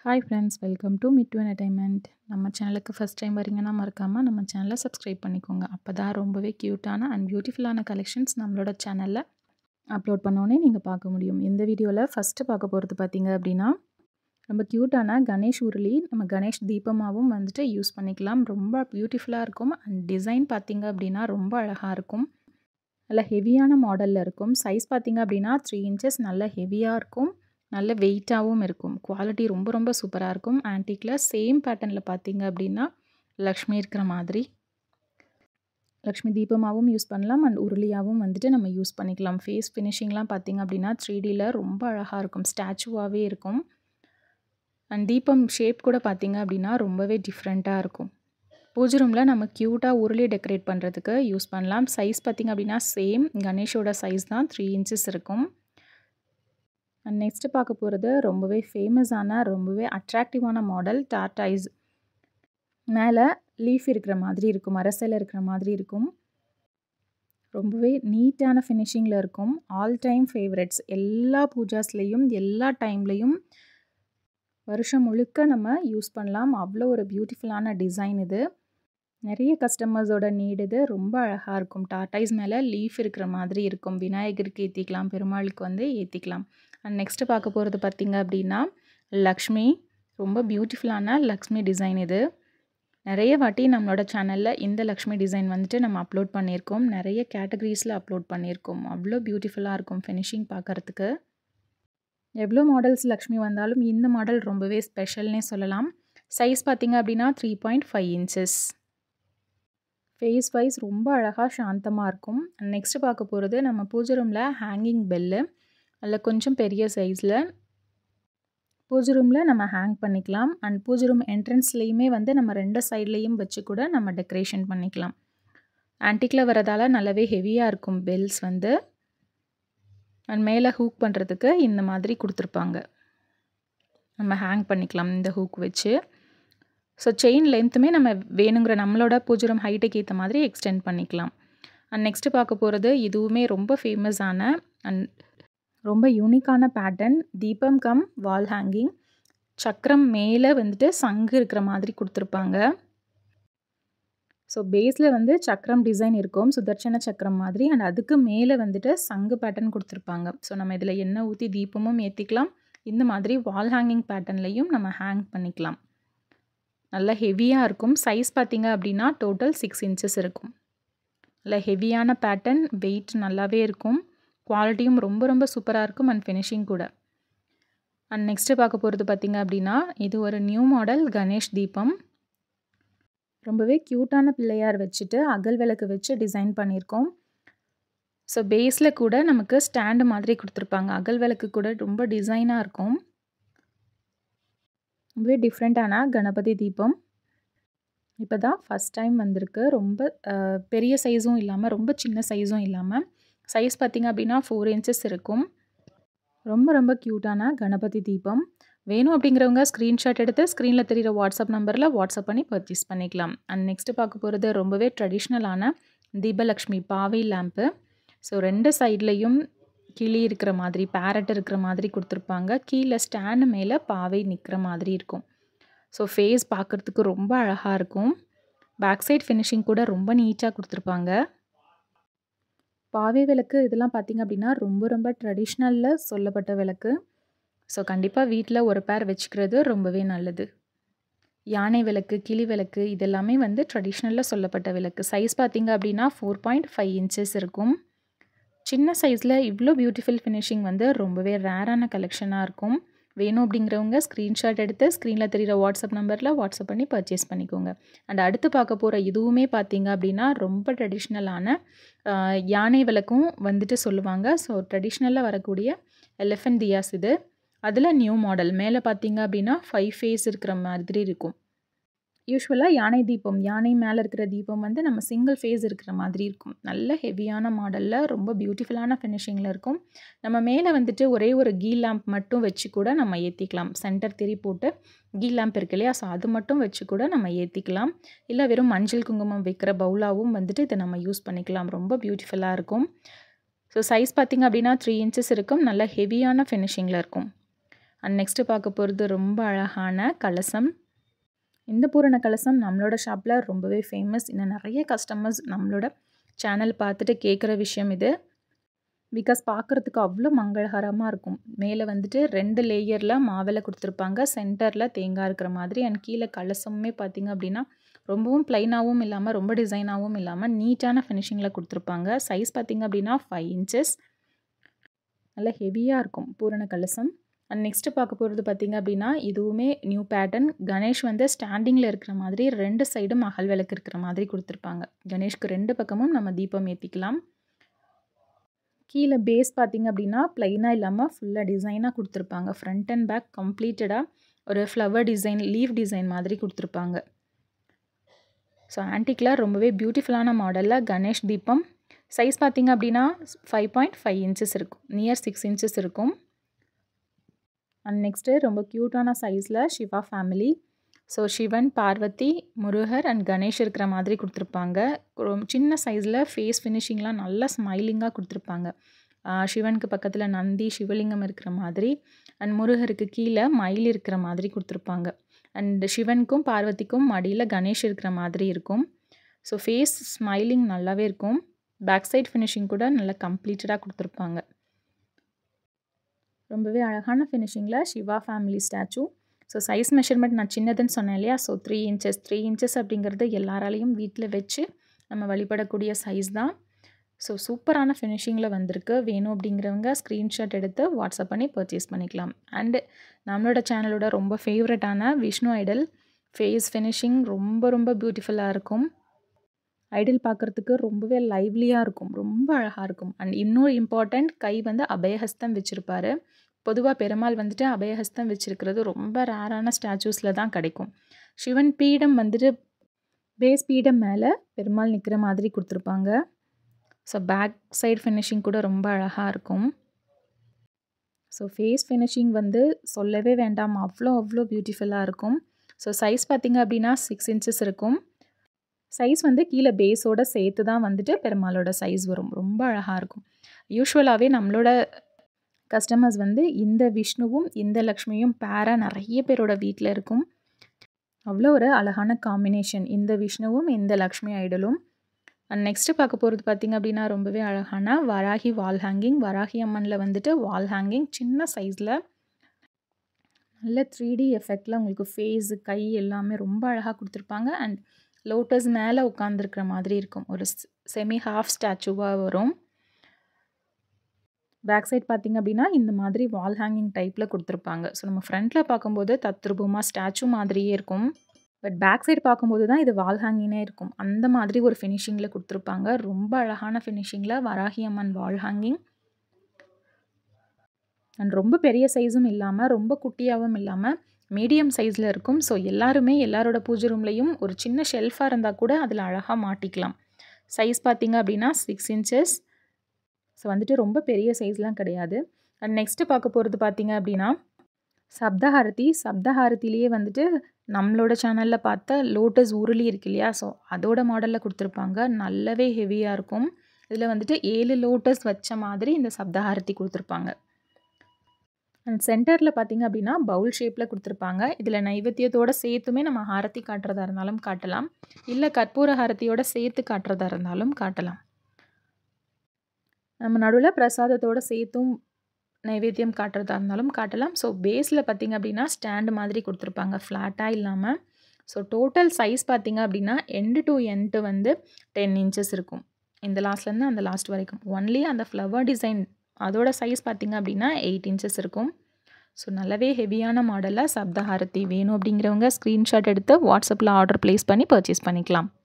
hi friends welcome to mid to entertainment நம்ம சேனலுக்கு first time வரீங்கன்னா மறக்காமல் நம்ம சேனலை சப்ஸ்கிரைப் பண்ணிக்கோங்க அப்போ தான் ரொம்பவே க்யூட்டான அண்ட் பியூட்டிஃபுல்லான கலெக்ஷன்ஸ் நம்மளோட சேனலில் அப்லோட் பண்ணோன்னே நீங்கள் பார்க்க முடியும் இந்த வீடியோவில் ஃபஸ்ட்டு பார்க்க போகிறது பார்த்தீங்க அப்படின்னா ரொம்ப க்யூட்டான கணேஷ் உருளி நம்ம கணேஷ் தீபமாகவும் வந்துட்டு யூஸ் பண்ணிக்கலாம் ரொம்ப பியூட்டிஃபுல்லாக இருக்கும் அண்ட் டிசைன் பார்த்தீங்க அப்படின்னா ரொம்ப அழகாக இருக்கும் நல்ல ஹெவியான மாடலில் இருக்கும் சைஸ் பார்த்தீங்க அப்படின்னா த்ரீ இன்ச்சஸ் நல்ல ஹெவியாக இருக்கும் நல்ல வெயிட்டாகவும் இருக்கும் குவாலிட்டி ரொம்ப ரொம்ப சூப்பராக இருக்கும் ஆன்டிக்கில் சேம் பேட்டர்னில் பார்த்தீங்க அப்படின்னா லக்ஷ்மி இருக்கிற மாதிரி லக்ஷ்மி தீபமாகவும் யூஸ் பண்ணலாம் அண்ட் உருளியாகவும் வந்துட்டு நம்ம யூஸ் பண்ணிக்கலாம் ஃபேஸ் ஃபினிஷிங்லாம் பார்த்தீங்க அப்படின்னா த்ரீ டியில் ரொம்ப அழகாக இருக்கும் ஸ்டாச்சுவாகவே இருக்கும் அண்ட் தீபம் ஷேப் கூட பார்த்தீங்க அப்படின்னா ரொம்பவே டிஃப்ரெண்ட்டாக இருக்கும் பூஜை ரூமில் நம்ம க்யூட்டாக உருளி டெக்கரேட் பண்ணுறதுக்கு யூஸ் பண்ணலாம் சைஸ் பார்த்திங்க அப்படின்னா சேம் கணேஷோட சைஸ் தான் த்ரீ இன்ச்சஸ் இருக்கும் அண்ட் நெக்ஸ்ட்டு பார்க்க போகிறது ரொம்பவே ஃபேமஸான ரொம்பவே அட்ராக்டிவான மாடல் டார்டைஸ் மேலே லீஃப் இருக்கிற மாதிரி இருக்கும் அரசல் இருக்கிற மாதிரி இருக்கும் ரொம்பவே நீட்டான ஃபினிஷிங்கில் இருக்கும் ஆல் டைம் ஃபேவரட்ஸ் எல்லா பூஜாஸ்லேயும் எல்லா டைம்லேயும் வருஷம் முழுக்க நம்ம யூஸ் பண்ணலாம் அவ்வளோ ஒரு பியூட்டிஃபுல்லான டிசைன் இது நிறைய கஸ்டமர்ஸோட நீட் இது ரொம்ப அழகாக இருக்கும் டாட்டாய்ஸ் மேலே லீஃப் இருக்கிற மாதிரி இருக்கும் விநாயகருக்கு ஏற்றிக்கலாம் பெருமாளுக்கு வந்து ஏற்றிக்கலாம் அண்ட் நெக்ஸ்ட்டு பார்க்க போகிறது பார்த்திங்க அப்படின்னா லக்ஷ்மி ரொம்ப பியூட்டிஃபுல்லான லக்ஷ்மி டிசைன் இது நிறைய வாட்டி நம்மளோட சேனலில் இந்த லக்ஷ்மி டிசைன் வந்துட்டு நம்ம அப்லோட் பண்ணியிருக்கோம் நிறைய கேட்டகரிஸில் அப்லோட் பண்ணியிருக்கோம் அவ்வளோ பியூட்டிஃபுல்லாக இருக்கும் ஃபினிஷிங் பார்க்குறதுக்கு எவ்வளோ மாடல்ஸ் லக்ஷ்மி வந்தாலும் இந்த மாடல் ரொம்பவே ஸ்பெஷல்னே சொல்லலாம் சைஸ் பார்த்திங்க அப்படின்னா three point five inches face wise ரொம்ப அழகாக சாந்தமாக இருக்கும் நெக்ஸ்ட்டு பார்க்க போகிறது நம்ம பூஜை ரூமில் ஹேங்கிங் பெல்லு அதில் கொஞ்சம் பெரிய சைஸில் பூஜை ரூமில் நம்ம ஹேங் பண்ணிக்கலாம் அண்ட் பூஜை ரூம் என்ட்ரன்ஸ்லேயுமே வந்து நம்ம ரெண்டு சைட்லேயும் வச்சு கூட நம்ம டெக்கரேஷன் பண்ணிக்கலாம் ஆன்டிக்கில் வரதால் நல்லாவே ஹெவியாக இருக்கும் பெல்ஸ் வந்து அண்ட் மேலே ஹூக் பண்ணுறதுக்கு இந்த மாதிரி கொடுத்துருப்பாங்க நம்ம ஹேங் பண்ணிக்கலாம் இந்த ஹூக் வச்சு ஸோ செயின் லென்த்துமே நம்ம வேணுங்கிற நம்மளோட பூஜரம் ஹைட்டுக்கு ஏற்ற மாதிரி எக்ஸ்டெண்ட் பண்ணிக்கலாம் அண்ட் நெக்ஸ்ட்டு பார்க்க போகிறது இதுவுமே ரொம்ப ஃபேமஸான அண்ட் ரொம்ப யூனிக்கான பேட்டர்ன் தீபம் கம் வால் ஹேங்கிங் சக்கரம் மேலே வந்துட்டு சங்கு இருக்கிற மாதிரி கொடுத்துருப்பாங்க ஸோ பேஸில் வந்து சக்கரம் டிசைன் இருக்கும் சுதர்சன சக்கரம் மாதிரி அண்ட் அதுக்கு மேலே வந்துட்டு சங்கு பேட்டர்ன் கொடுத்துருப்பாங்க ஸோ நம்ம இதில் எண்ணெய் ஊற்றி தீபமும் ஏற்றிக்கலாம் இந்த மாதிரி வால் ஹேங்கிங் பேட்டர்ன்லையும் நம்ம ஹேங் பண்ணிக்கலாம் நல்ல ஹெவியாக இருக்கும் சைஸ் பார்த்திங்க அப்படின்னா டோட்டல் சிக்ஸ் இன்ச்சஸ் இருக்கும் நல்ல ஹெவியான பேட்டர்ன் வெயிட் நல்லாவே இருக்கும் குவாலிட்டியும் ரொம்ப ரொம்ப சூப்பராக இருக்கும் அண்ட் ஃபினிஷிங் கூட அண்ட் நெக்ஸ்ட்டு பார்க்க போகிறது பார்த்திங்க அப்படின்னா இது ஒரு நியூ மாடல் கணேஷ் தீபம் ரொம்பவே க்யூட்டான பிள்ளையார் வச்சுட்டு அகல் விளக்கு வச்சு டிசைன் பண்ணியிருக்கோம் ஸோ பேஸில் கூட நமக்கு ஸ்டாண்டு மாதிரி கொடுத்துருப்பாங்க அகல் விளக்கு கூட ரொம்ப டிசைனாக இருக்கும் ரொம்பவே டிஃப்ரெண்ட்டான கணபதி தீபம் இப்போ தான் ஃபஸ்ட் டைம் வந்திருக்கு ரொம்ப பெரிய சைஸும் இல்லாமல் ரொம்ப சின்ன சைஸும் இல்லாமல் சைஸ் பார்த்திங்க அப்படின்னா ஃபோர் இன்ச்சஸ் இருக்கும் ரொம்ப ரொம்ப க்யூட்டான கணபதி தீபம் வேணும் அப்படிங்கிறவங்க ஸ்க்ரீன்ஷாட் எடுத்து ஸ்க்ரீனில் தெரிகிற வாட்ஸ்அப் நம்பரில் வாட்ஸ்அப் பண்ணி பர்ச்சேஸ் பண்ணிக்கலாம் அண்ட் நெக்ஸ்ட்டு பார்க்க போகிறது ரொம்பவே ட்ரெடிஷ்னலான தீபலக்ஷ்மி பாவை லேம்ப்பு ஸோ ரெண்டு சைட்லேயும் கிளி இருக்கிற மாதிரி பேரட் இருக்கிற மாதிரி கொடுத்துருப்பாங்க கீழே ஸ்டாண்டு மேலே பாவை நிற்கிற மாதிரி இருக்கும் ஸோ ஃபேஸ் பார்க்குறதுக்கு ரொம்ப அழகாக இருக்கும் பேக் சைட் ஃபினிஷிங் கூட ரொம்ப நீட்டாக கொடுத்துருப்பாங்க பாவை விளக்கு இதெல்லாம் பார்த்திங்க அப்படின்னா ரொம்ப ரொம்ப ட்ரெடிஷ்னலில் சொல்லப்பட்ட விளக்கு ஸோ கண்டிப்பாக வீட்டில் ஒரு பேர் வச்சுக்கிறது ரொம்பவே நல்லது யானை விளக்கு கிளி விளக்கு இதெல்லாமே வந்து ட்ரெடிஷ்னலில் சொல்லப்பட்ட விளக்கு சைஸ் பார்த்திங்க அப்படின்னா ஃபோர் பாயிண்ட் ஃபைவ் இன்ச்சஸ் இருக்கும் சின்ன சைஸில் இவ்வளோ பியூட்டிஃபுல் ஃபினிஷிங் வந்து ரொம்பவே ரேரான கலெக்ஷனாக இருக்கும் வேணும் அப்படிங்கிறவங்க ஸ்க்ரீன்ஷாட் எடுத்து ஸ்க்ரீனில் தெரிகிற வாட்ஸ்அப் நம்பரில் வாட்ஸ்அப் பண்ணி பர்ச்சேஸ் பண்ணிக்கோங்க அண்ட் அடுத்து பார்க்க போகிற இதுவுமே பார்த்தீங்க அப்படின்னா ரொம்ப ட்ரெடிஷ்னலான யானை விளக்கும் வந்துட்டு சொல்லுவாங்க ஸோ ட்ரெடிஷ்னலாக வரக்கூடிய எலிஃபென்ட் தியாஸ் இது அதில் நியூ மாடல் மேலே பார்த்தீங்க அப்படின்னா ஃபைவ் ஃபேஸ் இருக்கிற மாதிரி இருக்கும் யூஸ்வலாக யானை தீபம் யானை மேலே இருக்கிற தீபம் வந்து நம்ம சிங்கிள் ஃபேஸ் இருக்கிற மாதிரி இருக்கும் நல்ல ஹெவியான மாடலில் ரொம்ப பியூட்டிஃபுல்லான ஃபினிஷிங்கில் இருக்கும் நம்ம மேலே வந்துட்டு ஒரே ஒரு கீ லேம்ப் மட்டும் வச்சு கூட நம்ம ஏற்றிக்கலாம் சென்டர் திரி போட்டு கீ லேம்ப் இருக்கு இல்லையா ஸோ அது மட்டும் வச்சு கூட நம்ம ஏற்றிக்கலாம் இல்லை வெறும் மஞ்சள் குங்குமம் வைக்கிற பவுலாகவும் வந்துட்டு இதை நம்ம யூஸ் பண்ணிக்கலாம் ரொம்ப பியூட்டிஃபுல்லாக இருக்கும் ஸோ சைஸ் பார்த்திங்க அப்படின்னா த்ரீ இன்ச்சஸ் இருக்கும் நல்ல ஹெவியான ஃபினிஷிங்கில் இருக்கும் அண்ட் நெக்ஸ்ட்டு பார்க்க போகிறது ரொம்ப அழகான கலசம் இந்த பூரண கலசம் நம்மளோட ஷாப்பில் ரொம்பவே ஃபேமஸ் இன்னும் நிறைய கஸ்டமர்ஸ் நம்மளோட சேனல் பார்த்துட்டு கேட்குற விஷயம் இது பிகாஸ் பார்க்குறதுக்கு அவ்வளோ மங்களகரமாக இருக்கும் மேலே வந்துட்டு ரெண்டு லேயரில் மாவில் கொடுத்துருப்பாங்க சென்டரில் தேங்காய் இருக்கிற மாதிரி அண்ட் கீழே கலசமுமே பார்த்திங்க அப்படின்னா ரொம்பவும் ப்ளைனாகவும் இல்லாமல் ரொம்ப டிசைனாகவும் இல்லாமல் நீட்டான ஃபினிஷிங்கில் கொடுத்துருப்பாங்க சைஸ் பார்த்திங்க அப்படின்னா ஃபைவ் இன்ச்சஸ் நல்லா ஹெவியாக இருக்கும் பூரண கலசம் அண்ட் நெக்ஸ்ட்டு பார்க்க போகிறது பார்த்திங்க அப்படின்னா இதுவுமே நியூ பேட்டர்ன் கணேஷ் வந்து ஸ்டாண்டிங்கில் இருக்கிற மாதிரி ரெண்டு சைடும் அகல் விளக்கு இருக்கிற மாதிரி கொடுத்துருப்பாங்க கணேஷ்க்கு ரெண்டு பக்கமும் நம்ம தீபம் ஏற்றிக்கலாம் கீழே பேஸ் பார்த்திங்க அப்படின்னா ப்ளைனாக இல்லாமல் ஃபுல்லாக டிசைனாக கொடுத்துருப்பாங்க ஃப்ரண்ட் அண்ட் பேக் கம்ப்ளீட்டடாக ஒரு ஃப்ளவர் டிசைன் லீவ் டிசைன் மாதிரி கொடுத்துருப்பாங்க ஸோ ஆன்டிக்கில் ரொம்பவே பியூட்டிஃபுல்லான மாடலில் கணேஷ் தீபம் சைஸ் பார்த்திங்க அப்படின்னா ஃபைவ் பாயிண்ட் ஃபைவ் இன்ச்சஸ் இருக்கும் நியர் சிக்ஸ் இன்ச்சஸ் இருக்கும் அண்ட் நெக்ஸ்ட்டு ரொம்ப க்யூட்டான சைஸில் Shiva family so Sivan Parvati Murugar and Ganesh இருக்கிற மாதிரி கொடுத்துருப்பாங்க ரொம்ப சின்ன சைஸில் ஃபேஸ் ஃபினிஷிங்லாம் நல்லா ஸ்மைலிங்காக கொடுத்துருப்பாங்க சிவனுக்கு பக்கத்தில் நந்தி சிவலிங்கம் இருக்கிற மாதிரி அண்ட் முருகருக்கு கீழே மயில் இருக்கிற மாதிரி கொடுத்துருப்பாங்க அண்ட் சிவனுக்கும் பார்வதிக்கும் மடியில் கணேஷ் இருக்கிற மாதிரி இருக்கும் ஸோ ஃபேஸ் ஸ்மைலிங் நல்லாவே இருக்கும் பேக் சைட் ஃபினிஷிங் கூட நல்லா கம்ப்ளீட்டடாக கொடுத்துருப்பாங்க ரொம்பவே அழகான ஃபினிஷிங்கில் Shiva family statue so size measurement நான் சின்னதுன்னு சொன்னேன் இல்லையா so three inches three inches அப்படிங்கிறது எல்லாராலையும் வீட்டில் வச்சு நம்ம வழிபடக்கூடிய சைஸ் தான் ஸோ சூப்பரான ஃபினிஷிங்கில் வந்திருக்கு வேணும் அப்படிங்கிறவங்க ஸ்க்ரீன்ஷாட் எடுத்து வாட்ஸ்அப் பண்ணி பர்ச்சேஸ் பண்ணிக்கலாம் அண்டு நம்மளோட சேனலோட ரொம்ப ஃபேவரட்டான விஷ்ணு ஐடல் ஃபேஸ் ஃபினிஷிங் ரொம்ப ரொம்ப பியூட்டிஃபுல்லாக இருக்கும் ஐடல் பார்க்குறதுக்கு ரொம்பவே லைவ்லியாக இருக்கும் ரொம்ப அழகாக இருக்கும் அண்ட் இன்னொரு இம்பார்ட்டண்ட் கை வந்து அபயஹஸ்தம் வச்சுருப்பாரு பொதுவாக பெருமாள் வந்துட்டு அபயஹஸ்தம் வச்சுருக்கிறது ரொம்ப ரேரான ஸ்டாச்சூஸில் தான் கிடைக்கும் சிவன் பீடம் வந்துட்டு பேஸ் பீடம் மேலே பெருமாள் நிற்கிற மாதிரி கொடுத்துருப்பாங்க ஸோ பேக் சைடு ஃபினிஷிங் கூட ரொம்ப அழகாக இருக்கும் ஸோ ஃபேஸ் ஃபினிஷிங் வந்து சொல்லவே வேண்டாம் அவ்வளோ அவ்வளோ பியூட்டிஃபுல்லாக இருக்கும் ஸோ சைஸ் பார்த்திங்க அப்படின்னா சிக்ஸ் இன்ச்சஸ் இருக்கும் சைஸ் வந்து கீழே பேஸோட சேர்த்து தான் வந்துட்டு பெருமாளோட சைஸ் வரும் ரொம்ப அழகாக இருக்கும் யூஸ்வலாகவே நம்மளோட கஸ்டமர்ஸ் வந்து இந்த விஷ்ணுவும் இந்த லக்ஷ்மியும் பேராக நிறைய பேரோட வீட்டில் இருக்கும் அவ்வளோ ஒரு அழகான காம்பினேஷன் இந்த விஷ்ணுவும் இந்த லக்ஷ்மி ஐடலும் அண்ட் நெக்ஸ்ட்டு பார்க்க போகிறது பார்த்திங்க அப்படின்னா ரொம்பவே அழகான வராகி வால் ஹேங்கிங் வராகி அம்மனில் வந்துட்டு வால் ஹேங்கிங் சின்ன சைஸில் நல்ல த்ரீ டி எஃபெக்டில் உங்களுக்கு ஃபேஸ் கை எல்லாமே ரொம்ப அழகாக கொடுத்துருப்பாங்க அண்ட் லோட்டஸ் மேலே உட்காந்துருக்கிற மாதிரி இருக்கும் ஒரு செமி ஹாஃப் ஸ்டாச்சுவாக வரும் பேக் சைட் பார்த்திங்க அப்படின்னா இந்த மாதிரி வால் ஹேங்கிங் டைப்பில் கொடுத்துருப்பாங்க ஸோ நம்ம ஃப்ரண்ட்டில் பார்க்கும்போது தத்ரூபமாக ஸ்டாச்சு மாதிரியே இருக்கும் பட் பேக் சைடு பார்க்கும்போது தான் இது வால் ஹேங்கிங்கே இருக்கும் அந்த மாதிரி ஒரு ஃபினிஷிங்கில் கொடுத்துருப்பாங்க ரொம்ப அழகான ஃபினிஷிங்கில் Varahi Amman wall hanging and ரொம்ப பெரிய சைஸும் இல்லாமல் ரொம்ப குட்டியாகவும் இல்லாமல் மீடியம் சைஸில் இருக்கும் ஸோ எல்லாருமே எல்லாரோட பூஜை ரூம்லேயும் ஒரு சின்ன ஷெல்ஃபாக இருந்தால் கூட அதில் அழகாக மாட்டிக்கலாம் சைஸ் பார்த்திங்க அப்படின்னா சிக்ஸ் இன்ச்சஸ் ஸோ வந்துட்டு ரொம்ப பெரிய சைஸ்லாம் கிடையாது அண்ட் நெக்ஸ்ட்டு பார்க்க போகிறது பார்த்திங்க அப்படின்னா சப்தஹாரதி சப்தஹாரத்திலேயே வந்துட்டு நம்மளோட சேனலில் பார்த்த லோட்டஸ் உருளி இருக்கு இல்லையா ஸோ அதோட மாடலில் கொடுத்துருப்பாங்க நல்லாவே ஹெவியாக இருக்கும் இதில் வந்துட்டு ஏழு லோட்டஸ் வச்ச மாதிரி இந்த சப்தஹாரதி கொடுத்துருப்பாங்க அண்ட் சென்டரில் பார்த்திங்க அப்படின்னா பவுல் ஷேப்பில் கொடுத்துருப்பாங்க இதில் நைவேத்தியத்தோடு சேர்த்துமே நம்ம ஹாரத்தி காட்டுறதா இருந்தாலும் காட்டலாம் இல்லை கற்பூர ஹாரத்தியோட சேர்த்து காட்டுறதா இருந்தாலும் காட்டலாம் நம்ம நடுவில் பிரசாதத்தோடு சேர்த்தும் நைவேத்தியம் காட்டுறதா இருந்தாலும் காட்டலாம் ஸோ பேஸில் பார்த்திங்க அப்படின்னா ஸ்டாண்டு மாதிரி கொடுத்துருப்பாங்க ஃப்ளாட்டாக இல்லாமல் ஸோ டோட்டல் சைஸ் பார்த்திங்க அப்படின்னா எண்டு டு எண்டு வந்து டென் இன்ச்சஸ் இருக்கும் இந்த லாஸ்ட்லேருந்து அந்த லாஸ்ட் வரைக்கும் ஒன்லி அந்த ஃப்ளவர் டிசைன் அதோட சைஸ் பார்த்திங்க அப்படின்னா எயிட் இன்ச்சஸ் இருக்கும் ஸோ நல்லாவே ஹெவியான மாடலில் சப்தஹாரதி வேணும் அப்படிங்கிறவங்க ஸ்க்ரீன்ஷாட் எடுத்து வாட்ஸ்அப்பில் ஆர்டர் ப்ளேஸ் பண்ணி பர்ச்சேஸ் பண்ணிக்கலாம்